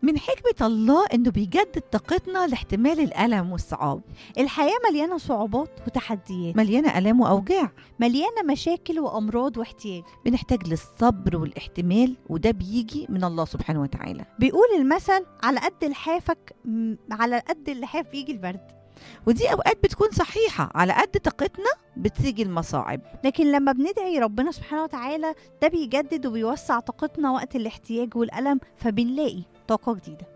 من حكمة الله إنه بيجدد طاقتنا لاحتمال الألم والصعاب الحياة مليانة صعوبات وتحديات مليانة آلام وأوجاع مليانة مشاكل وأمراض واحتياج بنحتاج للصبر والاحتمال وده بيجي من الله سبحانه وتعالى بيقول المثل على قد لحافك م- على قد اللحاف بيجي البرد ودي أوقات بتكون صحيحة على قد طاقتنا بتيجي المصاعب لكن لما بندعي ربنا سبحانه وتعالى ده بيجدد وبيوسع طاقتنا وقت الاحتياج والألم فبنلاقي طاقة جديدة